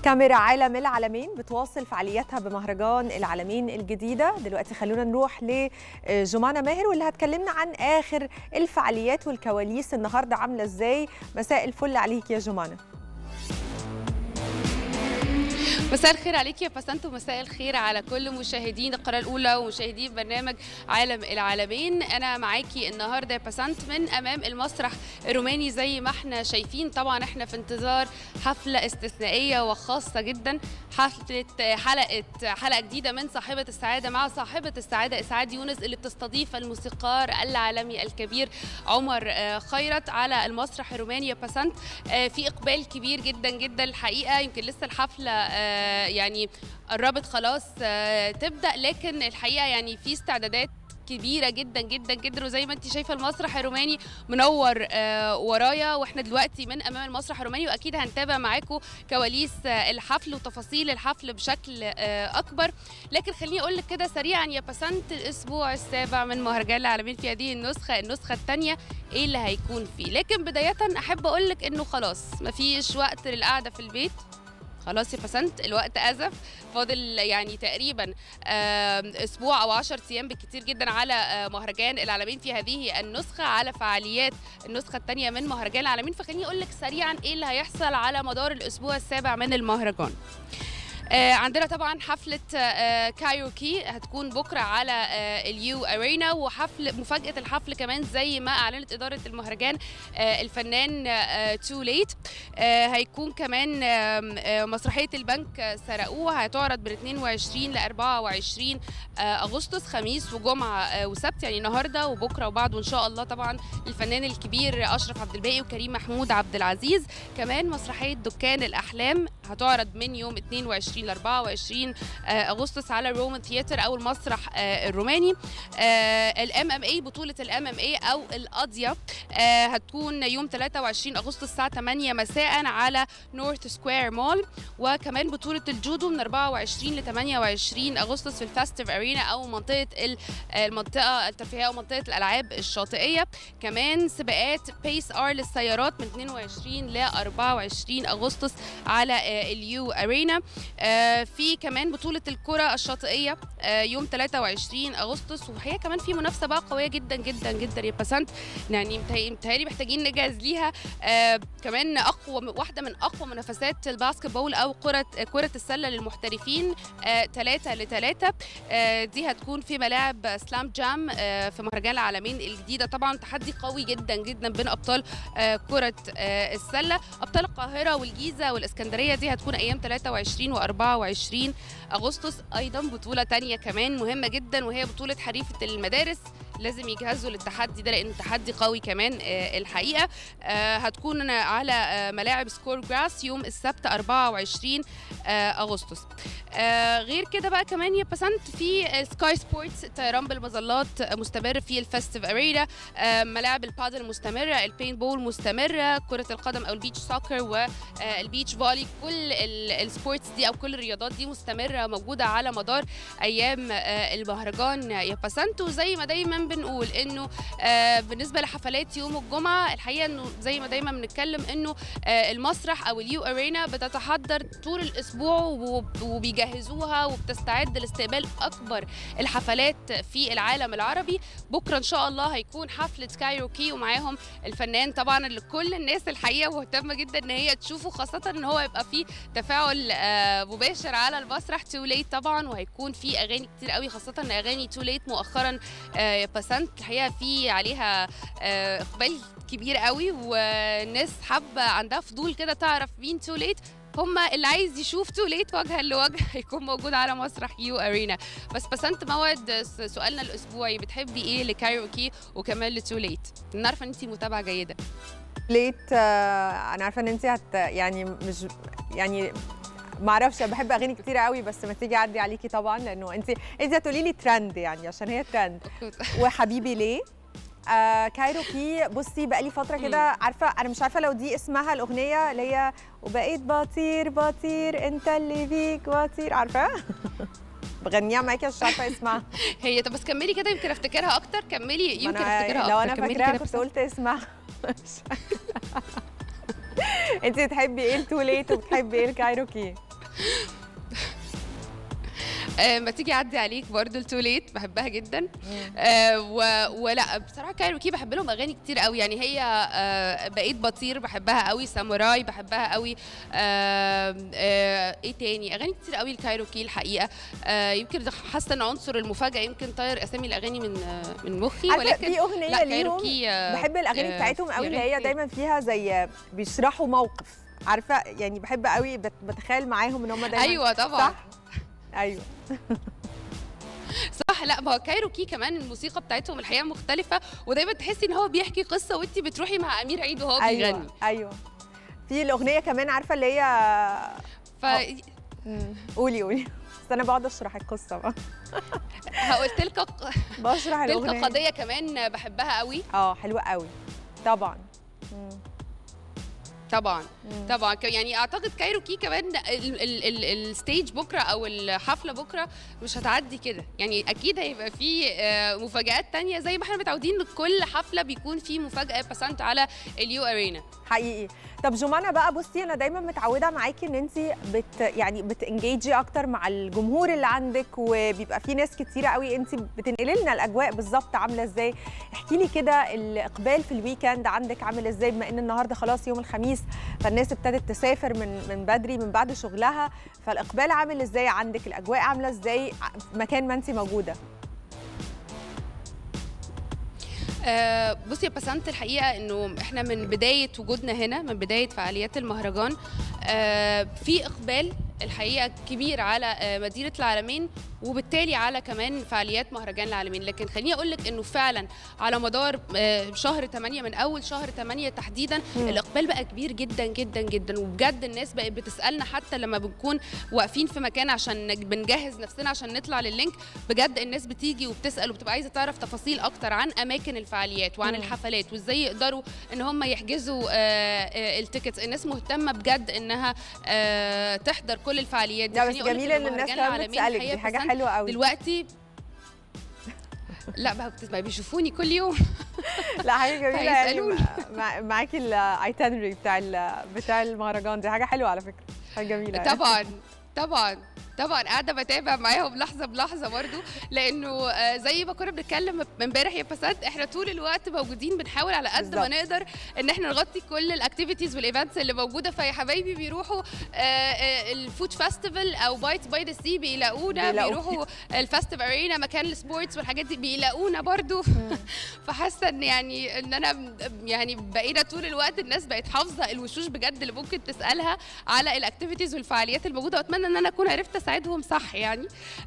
كاميرا عالم العالمين بتواصل فعالياتها بمهرجان العالمين الجديدة دلوقتي خلونا نروح لجمانة ماهر واللي هتكلمنا عن آخر الفعاليات والكواليس النهاردة عاملة ازاي مساء الفل عليك يا جمانة مساء الخير عليك يا بسنت ومساء الخير على كل مشاهدين القناه الاولى ومشاهدين برنامج عالم العالمين انا معاكي النهارده يا بسنت من امام المسرح الروماني زي ما احنا شايفين طبعا احنا في انتظار حفله استثنائيه وخاصه جدا حفله حلقه حلقه جديده من صاحبه السعاده مع صاحبه السعاده اسعاد يونس اللي بتستضيف الموسيقار العالمي الكبير عمر خيرت على المسرح الروماني يا بسنت في اقبال كبير جدا جدا الحقيقه يمكن لسه الحفله يعني قربت خلاص تبدا لكن الحقيقه يعني في استعدادات كبيره جدا جدا جدا وزي ما انت شايفه المسرح الروماني منور آه ورايا واحنا دلوقتي من امام المسرح الروماني واكيد هنتابع معاكم كواليس آه الحفل وتفاصيل الحفل بشكل آه اكبر لكن خليني اقول لك كده سريعا يا بسنت الاسبوع السابع من مهرجان العالمين في هذه النسخه النسخه الثانيه ايه اللي هيكون فيه لكن بدايه احب اقول لك انه خلاص مفيش وقت للقعده في البيت خلاص يا بسنت الوقت ازف فاضل يعني تقريبا اسبوع او 10 ايام بالكثير جدا على مهرجان العالمين في هذه النسخه على فعاليات النسخه الثانيه من مهرجان العالمين فخليني اقول لك سريعا ايه اللي هيحصل على مدار الاسبوع السابع من المهرجان آه عندنا طبعا حفلة آه كايروكي هتكون بكرة على آه اليو أرينا وحفل مفاجأة الحفل كمان زي ما أعلنت إدارة المهرجان الفنان تو ليت هيكون كمان مسرحية البنك سرقوه هتعرض من 22 ل 24 أغسطس خميس وجمعة وسبت يعني النهاردة وبكرة وبعد وإن شاء الله طبعا الفنان الكبير أشرف عبد الباقي وكريم محمود عبد العزيز كمان مسرحية دكان الأحلام هتعرض من يوم 22 ل 24 اغسطس على رومان ثياتر او المسرح الروماني الام ام اي بطوله الام ام اي او القضيه هتكون يوم 23 اغسطس الساعه 8 مساء على نورث سكوير مول وكمان بطوله الجودو من 24 ل 28 اغسطس في الفاستيف ارينا او منطقه المنطقه الترفيهيه او منطقه الالعاب الشاطئيه كمان سباقات بيس ار للسيارات من 22 ل 24 اغسطس على اليو ارينا في كمان بطولة الكرة الشاطئية يوم 23 أغسطس وهي كمان في منافسة بقى قوية جدا جدا جدا يا بسنت يعني متهيألي محتاجين نجهز ليها كمان أقوى واحدة من أقوى منافسات الباسكت بول أو كرة كرة السلة للمحترفين 3 ل 3 دي هتكون في ملاعب سلام جام في مهرجان العالمين الجديدة طبعا تحدي قوي جدا جدا بين أبطال كرة السلة أبطال القاهرة والجيزة والإسكندرية دي هتكون أيام 23 و 24 اغسطس ايضا بطوله تانية كمان مهمه جدا وهي بطوله حريفه المدارس لازم يجهزوا للتحدي ده لانه تحدي قوي كمان الحقيقه هتكون على ملاعب سكور جراس يوم السبت 24 اغسطس غير كده بقى كمان يا بسنت في سكاي سبورتس طيران بالمظلات مستمر في الفستيف ارينا ملاعب البادل مستمره البين بول مستمره كره القدم او البيتش سوكر والبيتش فولي كل السبورتس دي او كل الرياضات دي مستمره موجوده على مدار ايام المهرجان يا بسنت وزي ما دايما بنقول انه آه بالنسبه لحفلات يوم الجمعه الحقيقه انه زي ما دايما بنتكلم انه آه المسرح او اليو ارينا بتتحضر طول الاسبوع وبيجهزوها وبتستعد لاستقبال اكبر الحفلات في العالم العربي بكره ان شاء الله هيكون حفله كايروكي ومعاهم الفنان طبعا اللي كل الناس الحقيقه مهتمه جدا ان هي تشوفه خاصه ان هو يبقى فيه تفاعل آه مباشر على المسرح تو ليت طبعا وهيكون في اغاني كتير قوي خاصه ان اغاني تو ليت مؤخرا بسنت الحقيقه في عليها اقبال كبير قوي والناس حابه عندها فضول كده تعرف مين تو ليت هم اللي عايز يشوف تو ليت وجها لوجه هيكون موجود على مسرح يو ارينا بس بسنت موعد سؤالنا الاسبوعي بتحبي ايه لكايروكي وكمان لتو ليت انا عارفه ان انت متابعه جيده ليت انا عارفه ان انت هت يعني مش يعني ما اعرفش بحب اغاني كتير قوي بس ما تيجي اعدي عليكي طبعا لانه انت انت هتقولي لي ترند يعني عشان هي ترند وحبيبي ليه آه كايروكي بصي بقالي فتره كده عارفه انا مش عارفه لو دي اسمها الاغنيه اللي هي وبقيت بطير بطير انت اللي بيك بطير عارفه بغنيها معاكي عشان مش عارفه اسمها هي طب بس كملي كده يمكن افتكرها اكتر كملي يمكن افتكرها لو اكتر انا فاكراها كنت قلت اسمها انت بتحبي ايه التو ليت وبتحبي ايه الكايروكي آه، ما تيجي اعدي عليك برضو التوليت بحبها جدا آه و... ولا بصراحه كايروكي بحب لهم اغاني كتير قوي يعني هي آه بقيت بطير بحبها قوي ساموراي بحبها قوي آه آه ايه تاني اغاني كتير قوي الكايروكي الحقيقه آه يمكن حاسه ان عنصر المفاجاه يمكن طاير اسامي الاغاني من آه من مخي عارفة ولكن في اغنيه لا ليهم كايروكي آه بحب الاغاني آه، بتاعتهم في قوي اللي أغاني هي كتير. دايما فيها زي بيشرحوا موقف عارفه يعني بحب قوي بت- بتخيل معاهم ان هم دايما ايوه طبعا صح ايوه صح لا ما هو كايروكي كمان الموسيقى بتاعتهم الحقيقه مختلفه ودايما تحسي ان هو بيحكي قصه وانت بتروحي مع امير عيد وهو ايوه بيغني ايوه في الاغنيه كمان عارفه اللي هي ف مم. قولي قولي بس انا بقعد اشرح القصه بقى قلت لك بشرح تلك الاغنيه قضيه كمان بحبها قوي اه حلوه قوي طبعا مم. طبعا مم. طبعا ك- يعني اعتقد كايروكي كمان ال- ال- ال- الستيج بكره او الحفله بكره مش هتعدي كده يعني اكيد هيبقى في آه، مفاجات تانية زي ما احنا متعودين كل حفله بيكون في مفاجاه بسنت على اليو ارينا حقيقي طب جمانة بقى بصي انا دايما متعوده معاكي ان انت بت يعني بتنجيجي اكتر مع الجمهور اللي عندك وبيبقى في ناس كتيره قوي انت بتنقلي لنا الاجواء بالظبط عامله ازاي احكي لي كده الاقبال في الويكند عندك عامل ازاي بما ان النهارده خلاص يوم الخميس فالناس ابتدت تسافر من من بدري من بعد شغلها فالاقبال عامل ازاي عندك الاجواء عامله ازاي ع- في مكان ما انت موجوده آه، بصي يا بسنت الحقيقه انه احنا من بدايه وجودنا هنا من بدايه فعاليات المهرجان آه، في اقبال الحقيقه كبير على آه، مدينه العالمين وبالتالي على كمان فعاليات مهرجان العالمين لكن خليني اقول لك انه فعلا على مدار آه، شهر 8 من اول شهر 8 تحديدا مم. الاقبال بقى كبير جدا جدا جدا وبجد الناس بقت بتسالنا حتى لما بنكون واقفين في مكان عشان بنجهز نفسنا عشان نطلع لللينك بجد الناس بتيجي وبتسال وبتبقى عايزه تعرف تفاصيل اكتر عن اماكن الفعاليات وعن مم. الحفلات وازاي يقدروا ان هم يحجزوا آه، آه، التيكتس الناس مهتمه بجد انها آه، تحضر كل الفعاليات دي لا بس خليني أقول لك جميل ان الناس مهرجان كمان العالمين بتسالك الحقيقة دي حاجه بسنت حلوه قوي دلوقتي لا بقى بتسمع بيشوفوني كل يوم لا حاجه جميله يعني هيسألوني. مع- معاكي الايتنري بتاع ال- بتاع المهرجان دي حاجه حلوه على فكره حاجه جميله يعني. طبعا طبعا طبعا قاعده بتابع معاهم لحظه بلحظه برضو لانه آه، زي ما كنا بنتكلم امبارح يا فساد احنا طول الوقت موجودين بنحاول على قد ما بالظبط. نقدر ان احنا نغطي كل الاكتيفيتيز والايفنتس اللي موجوده فيا حبايبي بيروحوا آه، آه، الفود فestival او بايت باي ذا سي بيلاقونا بيلاقوا. بيروحوا الفستيف ارينا مكان السبورتس والحاجات دي بيلاقونا برضو فحاسه ان يعني ان انا م- يعني بقينا طول الوقت الناس بقت حافظه الوشوش بجد اللي ممكن تسالها على الاكتيفيتيز والفعاليات الموجوده واتمنى ان انا اكون عرفت اساعدهم صح يعني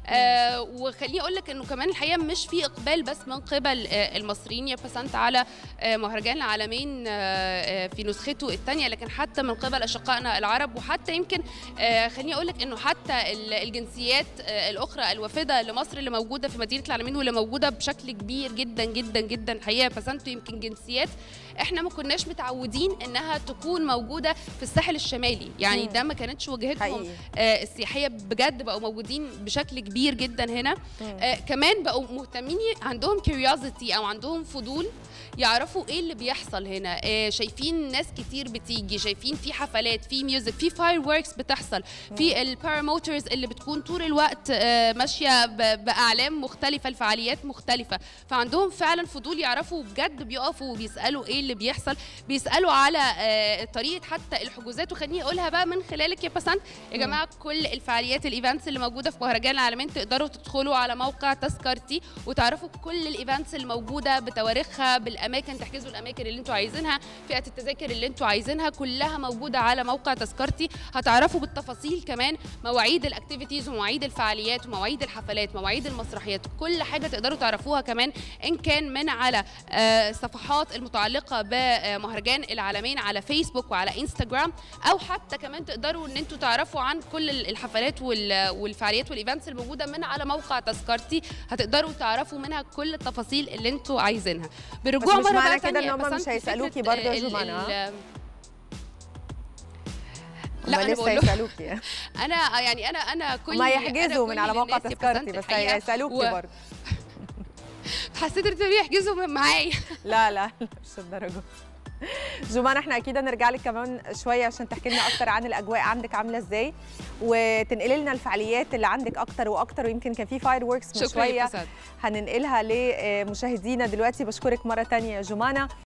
آه وخليني اقول لك انه كمان الحقيقه مش في اقبال بس من قبل آه المصريين يا بسنت على آه مهرجان العالمين آه آه في نسخته الثانيه لكن حتى من قبل اشقائنا العرب وحتى يمكن آه خليني اقول لك انه حتى ال- الجنسيات آه الاخرى الوافده لمصر اللي موجوده في مدينه العالمين واللي موجوده بشكل كبير جدا جدا جدا الحقيقه بسنتوا يمكن جنسيات احنا ما كناش متعودين انها تكون موجوده في الساحل الشمالي يعني مم. ده ما كانتش وجهتهم حقيقي آه، السياحيه بجد بقوا موجودين بشكل كبير جدا هنا مم. آه، كمان بقوا مهتمين ي- عندهم كيوريوزيتي او عندهم فضول يعرفوا ايه اللي بيحصل هنا آه، شايفين ناس كتير بتيجي شايفين في حفلات في ميوزك في فاير ووركس بتحصل في الباراموترز اللي بتكون طول الوقت آه، ماشيه ب- باعلام مختلفه الفعاليات مختلفه فعندهم فعلا فضول يعرفوا بجد بيقفوا وبيسالوا ايه اللي بيحصل بيسالوا على آه، طريقه حتى الحجوزات وخليني اقولها بقى من خلالك يا بسنت يا جماعه كل الفعاليات الايفنتس اللي موجوده في مهرجان العالمين تقدروا تدخلوا على موقع تذكرتي وتعرفوا كل الايفنتس الموجوده بتواريخها بالاماكن تحجزوا الاماكن اللي انتوا عايزينها فئه التذاكر اللي انتوا عايزينها كلها موجوده على موقع تذكرتي هتعرفوا بالتفاصيل كمان مواعيد الاكتيفيتيز ومواعيد الفعاليات ومواعيد الحفلات مواعيد المسرحيات كل حاجه تقدروا تعرفوها كمان ان كان من على آه، الصفحات المتعلقه بمهرجان العالمين على فيسبوك وعلى انستغرام او حتى كمان تقدروا ان انتوا تعرفوا عن كل الحفلات وال- والفعاليات والايفنتس الموجوده من على موقع تذكرتي هتقدروا تعرفوا منها كل التفاصيل اللي انتوا عايزينها برجوع بس مش مرة معنى بقى كده تانية إن هم بس مش أنت هيسألوكي فكرة برضه يا ال- جمانة، ال- لا لا، أنا لسه بقول له- يسالوكي انا يعني انا انا كل ما أنا يحجزوا من كل على موقع الناس يا تذكرتي بسنت بس الحقيقة هيسالوكي و- برضه حسيت ان يحجزوا من معايا لا لا لا، مش الدرجه جمان احنا اكيد هنرجع لك كمان شويه عشان تحكي لنا اكتر عن الاجواء عندك عامله ازاي وتنقلي لنا الفعاليات اللي عندك اكتر واكتر ويمكن كان في فاير ووركس من شكرا يا شويه بسنت هننقلها لمشاهدينا دلوقتي بشكرك مره تانية يا جمانه